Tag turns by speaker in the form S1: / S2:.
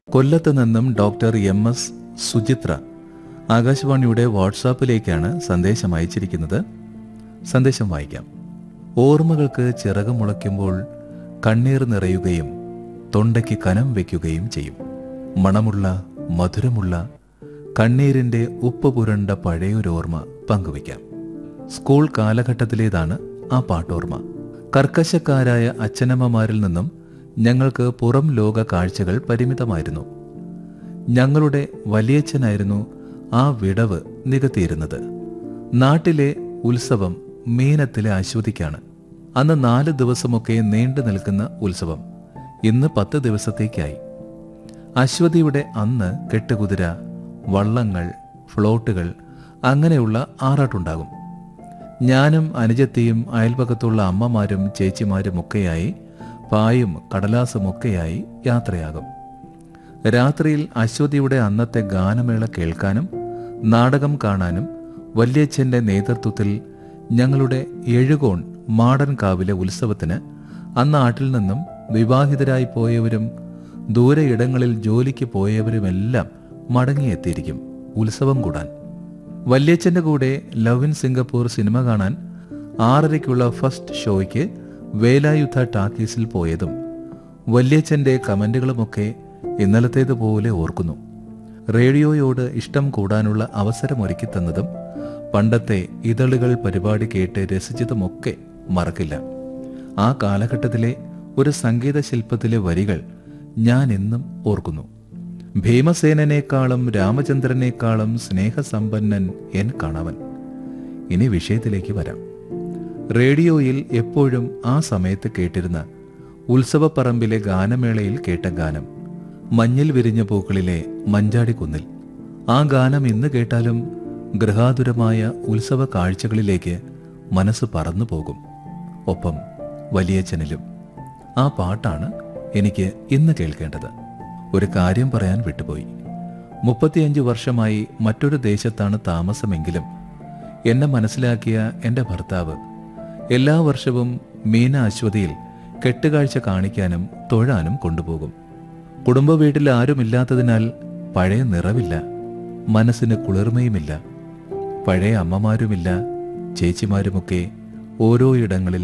S1: കൊല്ലത്ത് നിന്നും doctor M S Suchitra ആകാശവാണിയുടെ വാട്സാപ്പിലേക്കാണ് സന്ദേശം അയച്ചിരിക്കുന്നത് സന്ദേശം വായിക്കാം ഓർമ്മകൾക്ക് ചിറക് മുളയ്ക്കുമ്പോൾ കണ്ണീർ നിറയുകയും തൊണ്ടയ്ക്ക് കനം വയ്ക്കുകയും ചെയ്യും മണമുള്ള മധുരമുള്ള കണ്ണീരിന്റെ ഉപ്പ് പുരണ്ട പഴയൊരോർമ്മ പങ്കുവയ്ക്കാം സ്കൂൾ കാലഘട്ടത്തിലേതാണ് ആ പാട്ടോർമ്മ കർക്കശക്കാരായ അച്ഛനമ്മമാരിൽ നിന്നും ഞങ്ങൾക്ക് പുറം ലോക കാഴ്ചകൾ പരിമിതമായിരുന്നു ഞങ്ങളുടെ വലിയച്ഛനായിരുന്നു ആ വിടവ് നികത്തിയിരുന്നത് നാട്ടിലെ ഉത്സവം മീനത്തിലെ അശ്വതിക്കാണ് അന്ന് നാല് ദിവസമൊക്കെ നീണ്ടു നിൽക്കുന്ന ഉത്സവം ഇന്ന് പത്ത് ദിവസത്തേക്കായി അശ്വതിയുടെ അന്ന് കെട്ടുകുതിര വള്ളങ്ങൾ ഫ്ലോട്ടുകൾ അങ്ങനെയുള്ള ആറാട്ടുണ്ടാകും ഞാനും അനുജത്തിയും അയൽപക്കത്തുള്ള അമ്മമാരും ചേച്ചിമാരുമൊക്കെയായി പായും കടലാസുമൊക്കെയായി യാത്രയാകും രാത്രിയിൽ അശ്വതിയുടെ അന്നത്തെ ഗാനമേള കേൾക്കാനും നാടകം കാണാനും വല്യച്ഛന്റെ നേതൃത്വത്തിൽ ഞങ്ങളുടെ എഴുകോൺ മാടൻ കാവിലെ ഉത്സവത്തിന് അന്ന് നാട്ടിൽ നിന്നും വിവാഹിതരായി പോയവരും ദൂരെ ഇടങ്ങളിൽ ജോലിക്ക് പോയവരുമെല്ലാം മടങ്ങിയെത്തിയിരിക്കും ഉത്സവം കൂടാൻ വല്യച്ഛന്റെ കൂടെ ലവ് ഇൻ സിംഗപ്പൂർ സിനിമ കാണാൻ ആറരയ്ക്കുള്ള ഫസ്റ്റ് ഷോയ്ക്ക് വേലായുധ ടാക്കീസിൽ പോയതും വല്യച്ഛന്റെ കമന്റുകളുമൊക്കെ ഇന്നലത്തേതുപോലെ ഓർക്കുന്നു റേഡിയോയോട് ഇഷ്ടം കൂടാനുള്ള അവസരമൊരുക്കി തന്നതും പണ്ടത്തെ ഇതളുകൾ പരിപാടി കേട്ട് രസിച്ചതുമൊക്കെ മറക്കില്ല ആ കാലഘട്ടത്തിലെ ഒരു സംഗീത ശില്പത്തിലെ വരികൾ ഞാൻ എന്നും ഓർക്കുന്നു ഭീമസേനനേക്കാളും രാമചന്ദ്രനേക്കാളും സ്നേഹസമ്പന്നൻ എൻ കണവൻ ഇനി വിഷയത്തിലേക്ക് വരാം റേഡിയോയിൽ എപ്പോഴും ആ സമയത്ത് കേട്ടിരുന്ന ഉത്സവപ്പറമ്പിലെ ഗാനമേളയിൽ കേട്ട ഗാനം മഞ്ഞിൽ വിരിഞ്ഞ പൂക്കളിലെ മഞ്ചാടിക്കുന്നിൽ ആ ഗാനം ഇന്ന് കേട്ടാലും ഗൃഹാതുരമായ ഉത്സവ കാഴ്ചകളിലേക്ക് മനസ്സ് പറന്നു പോകും ഒപ്പം വലിയച്ഛനിലും ആ പാട്ടാണ് എനിക്ക് ഇന്ന് കേൾക്കേണ്ടത് ഒരു കാര്യം പറയാൻ വിട്ടുപോയി മുപ്പത്തിയഞ്ച് വർഷമായി മറ്റൊരു ദേശത്താണ് താമസമെങ്കിലും എന്നെ മനസ്സിലാക്കിയ എൻ്റെ ഭർത്താവ് എല്ലാ വർഷവും മീന അശ്വതിയിൽ കെട്ടുകാഴ്ച കാണിക്കാനും തൊഴാനും കൊണ്ടുപോകും കുടുംബ വീട്ടിൽ ആരുമില്ലാത്തതിനാൽ പഴയ നിറവില്ല മനസ്സിന് കുളിർമയുമില്ല പഴയ അമ്മമാരുമില്ല ചേച്ചിമാരുമൊക്കെ ഓരോ ഇടങ്ങളിൽ